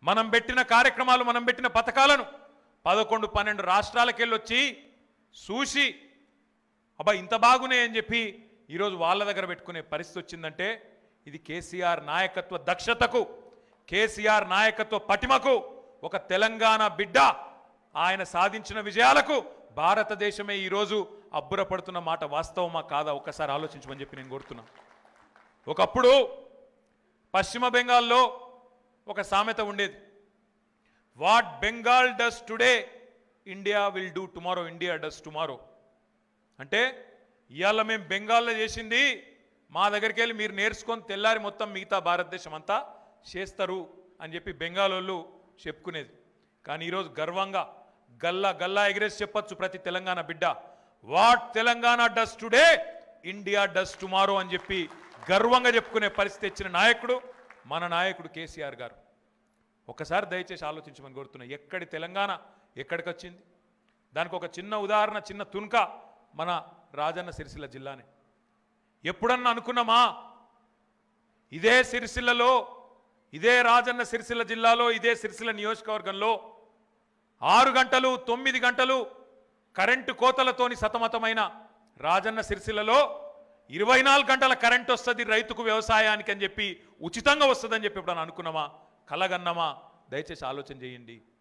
మనం పెట్టిన కార్యక్రమాలు మనం పెట్టిన పథకాలను పదకొండు పన్నెండు రాష్ట్రాలకెళ్ళి వచ్చి చూసి అబ్బా ఇంత బాగునే అని చెప్పి ఈరోజు వాళ్ళ దగ్గర పెట్టుకునే పరిస్థితి వచ్చిందంటే ఇది కేసీఆర్ నాయకత్వ దక్షతకు కేసీఆర్ నాయకత్వ పటిమకు ఒక తెలంగాణ బిడ్డ ఆయన సాధించిన విజయాలకు భారతదేశమే ఈరోజు అబ్బురపడుతున్న మాట వాస్తవమా కాదా ఒక్కసారి ఆలోచించమని చెప్పి నేను కోరుతున్నా ఒకప్పుడు పశ్చిమ బెంగాల్లో ఒక సామెత ఉండేది what Bengal does today India will do tomorrow India does tomorrow అంటే ఇవాళ మేము బెంగాల్లో చేసింది మా దగ్గరికి వెళ్ళి మీరు నేర్చుకొని తెల్లారి మొత్తం మిగతా భారతదేశం అంతా చేస్తారు అని చెప్పి బెంగాల్ వాళ్ళు చెప్పుకునేది కానీ ఈరోజు గర్వంగా గల్లా గల్లా ఎగిరేసి చెప్పొచ్చు ప్రతి తెలంగాణ బిడ్డ what Telangana does today India does tomorrow అని చెప్పి గర్వంగా చెప్పుకునే పరిస్థితి ఇచ్చిన నాయకుడు మన నాయకుడు కేసీఆర్ గారు ఒకసారి దయచేసి ఆలోచించమని కోరుతున్నా ఎక్కడి తెలంగాణ ఎక్కడికి వచ్చింది దానికి ఒక చిన్న ఉదాహరణ చిన్న తునక మన రాజన్న సిరిసిల్ల జిల్లానే ఎప్పుడన్నా అనుకున్నామా ఇదే సిరిసిల్లలో ఇదే రాజన్న సిరిసిల్ల జిల్లాలో ఇదే సిరిసిల్ల నియోజకవర్గంలో ఆరు గంటలు తొమ్మిది గంటలు కరెంటు కోతలతోని సతమతమైన రాజన్న సిరిసిల్లలో ఇరవై నాలుగు గంటల కరెంట్ వస్తుంది రైతుకు వ్యవసాయానికి అని చెప్పి ఉచితంగా వస్తుందని చెప్పి ఇప్పుడు అనుకున్నామా కలగన్నామా దయచేసి ఆలోచన చేయండి